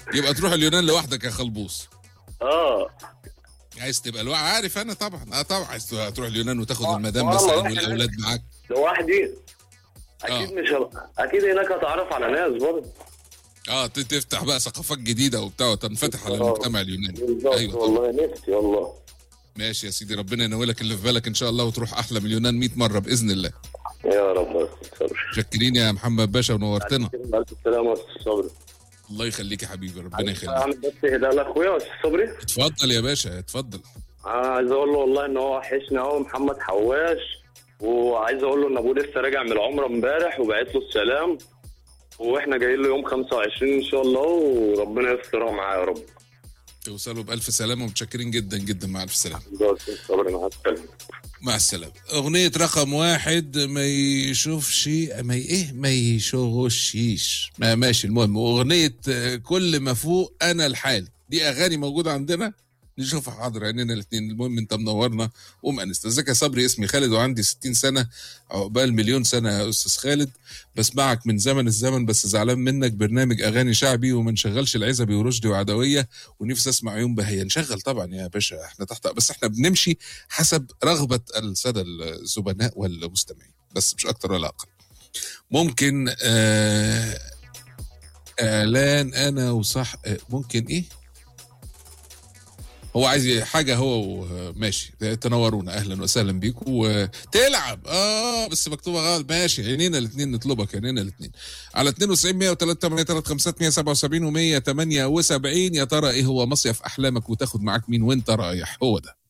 يبقى تروح اليونان لوحدك يا خلبوس اه عايز تبقى لوحدك عارف انا طبعا اه طبعا عايز تروح اليونان وتاخد آه، المدام والله مثلا واحد والاولاد معاك لوحدي اكيد آه. مش هبقى. اكيد هناك هتعرف على ناس برضه اه ت- تفتح بقى ثقافات جديده وبتاع وتنفتح على آه. المجتمع اليوناني بالظبط ايوه طبعا والله نفسي والله ماشي يا سيدي ربنا ينوي لك اللي في بالك ان شاء الله وتروح احلى من اليونان 100 مره باذن الله يا رب بس صبر شكرين يا محمد باشا ونورتنا الف سلامه يا استاذ صبري الله يخليك يا حبيبي ربنا يخليك اعمل بس هدايا لاخويا يا استاذ صبري اتفضل يا باشا اتفضل انا عايز اقول له والله ان هو وحشني قوي محمد حواش وعايز اقول له ان ابوه لسه راجع من العمره امبارح وبعت له السلام واحنا جايين له يوم 25 ان شاء الله وربنا يسترها معاه يا رب توصلوا بألف سلامة ومتشكرين جدا جدا مع ألف سلامة ده يا استاذ صبري مع السلامه مع السلامة أغنية رقم واحد ما يشوفش ما ي- إيه ما يشوشيش ما ماشي المهم أغنية آه، كل ما فوق أنا الحالي دي أغاني موجودة عندنا نشوفها حاضر عينينا الاثنين المهم انت منورنا قوم انست ازيك يا صبري اسمي خالد وعندي 60 سنه عقبال مليون سنه يا استاذ خالد بسمعك من زمن الزمن بس زعلان منك برنامج اغاني شعبي وما نشغلش العزبي ورشدي وعدويه ونفسي اسمع عيون بهيه نشغل طبعا يا باشا احنا تحت بس احنا بنمشي حسب رغبه الساده الزبناء والمستمعين بس مش اكتر ولا اقل ممكن آه اعلان انا وصح آه، ممكن ايه هو عايز حاجة هو و- ماشي تنورونا أهلا وسهلا بيكم وتلعب اه بس مكتوبة غلط ماشي عينينا الاثنين نطلبك عينينا الاثنين على 92 103 175 177 و178 يا ترى ايه هو مصيف أحلامك وتاخد معاك مين وانت رايح هو ده